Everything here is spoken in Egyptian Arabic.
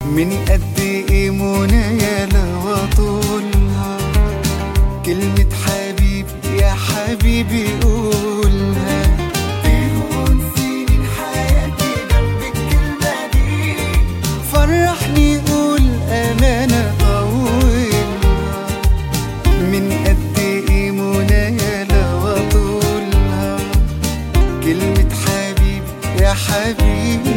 من قد ايه منايا لو اطولها كلمة حبيبي يا حبيبي قولها تهون سنين حياتي جنب الكلمة دي فرحني قول أمانة طولها من قد ايه منايا لو اطولها كلمة حبيبي يا حبيبي